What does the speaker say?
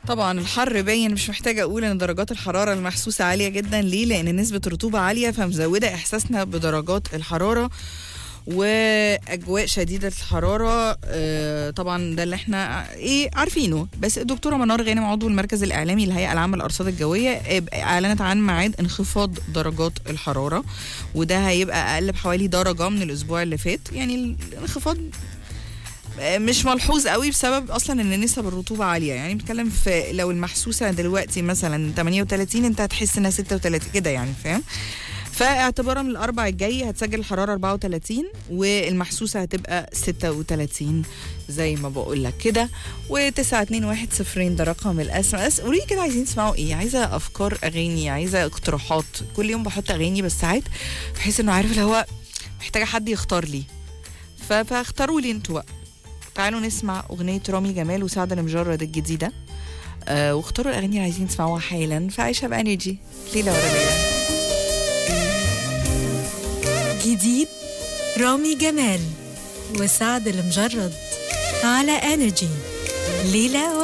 طبعا الحر باين مش محتاجه اقول ان درجات الحراره المحسوسه عاليه جدا ليه لان نسبه الرطوبه عاليه فمزوده احساسنا بدرجات الحراره واجواء شديده الحراره آه، طبعا ده اللي احنا ايه عارفينه بس الدكتوره منار غانم عضو المركز الاعلامي للهيئه العامه للارصاد الجويه آه، اعلنت عن ميعاد انخفاض درجات الحراره وده هيبقى اقل بحوالي درجه من الاسبوع اللي فات يعني الانخفاض مش ملحوظ قوي بسبب اصلا ان نسب الرطوبه عاليه يعني بنتكلم في لو المحسوسه دلوقتي مثلا 38 انت هتحس انها 36 كده يعني فاهم فاعتبارا من الاربع الجاي هتسجل الحراره 34 والمحسوسه هتبقى 36 زي ما بقول لك كده و9210 ده رقم الاس ام اس قولي لي كده عايزين تسمعوا ايه عايزه افكار اغاني عايزه اقتراحات كل يوم بحط اغاني بس ساعات بحس انه عارف اللي هو محتاجه حد يختار لي ف- فاختاروا لي انتوا بقى تعالوا نسمع أغنية رامي جمال وسعد المجرد الجديدة آه واختاروا الأغاني اللي عايزين تسمعوها حالا فعيشها بأنرجي ليلة ورا ليلة جديد رامي جمال وسعد المجرد على انرجي ليلة